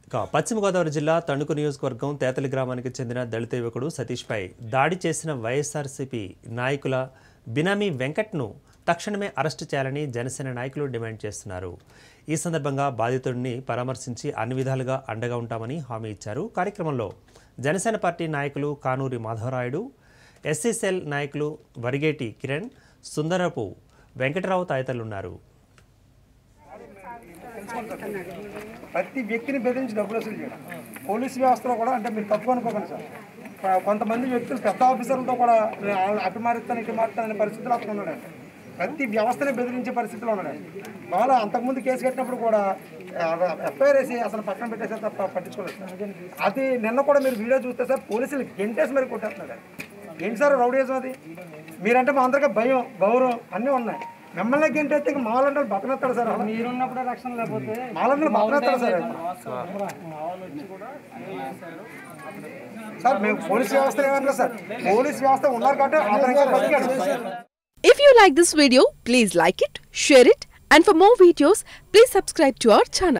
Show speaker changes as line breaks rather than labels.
ఇక పశ్చిమ గోదావరి జిల్లా తణుకు నియోజకవర్గం తేతలి గ్రామానికి చెందిన దళిత యువకుడు సతీష్పై దాడి చేసిన వైఎస్ఆర్సీపీ నాయకుల బినామీ వెంకట్ను తక్షణమే అరెస్టు చేయాలని జనసేన నాయకులు డిమాండ్ చేస్తున్నారు ఈ సందర్భంగా బాధితుడిని పరామర్శించి అన్ని విధాలుగా అండగా ఉంటామని హామీ ఇచ్చారు కార్యక్రమంలో జనసేన పార్టీ నాయకులు కానూరి మాధవరాయుడు ఎస్సీసెల్ నాయకులు వరిగేటి కిరణ్ సుందరపు వెంకటరావు తదితరులు ఉన్నారు
ప్రతి వ్యక్తిని బెదిరించి డబ్బులు వసూలు చేయడం పోలీస్ వ్యవస్థలో కూడా అంటే మీరు తప్పు అనుకోకండి సార్ కొ- కొంతమంది వ్యక్తులు పెద్ద ఆఫీసర్లతో కూడా వాళ్ళని అటు మారుస్తాను ఇటు మారుతాను అనే పరిస్థితులు అతను ఉన్నాడు ప్రతి వ్యవస్థని బెదిరించే పరిస్థితిలో ఉన్నాడు వాళ్ళు అంతకుముందు కేసు కట్టినప్పుడు కూడా ఎఫ్ఐఆర్ వేసి అసలు పక్కన పెట్టేసారు తప్ప పట్టించుకోలేదు సార్. అది నిన్న కూడా మీరు వీడియో చూస్తే సార్ పోలీసులు గెంటేసి మరి కొట్టేస్తున్నాడు ఏంటి సార్ రౌడీజం అది మీరంటే మా అందరికీ భయం గౌరవం అన్నీ ఉన్నాయి మిమ్మల్ని గెంటేస్తే ఇంకా మాలంటే బతనెత్తాడు సార్ అసలు.
మీరున్నప్పుడే రక్షణ లేకపోతే
మాలంటే బతనెత్తాడు సార్ ఆయన. సార్ మేము పోలీస్ వ్యవస్థ ఏమన్నా సార్ పోలీస్ వ్యవస్థ ఉన్నారు కాబట్టి అతనికి బతికాడు
If you like this video, please like it, share it, and for more videos, please subscribe to our channel.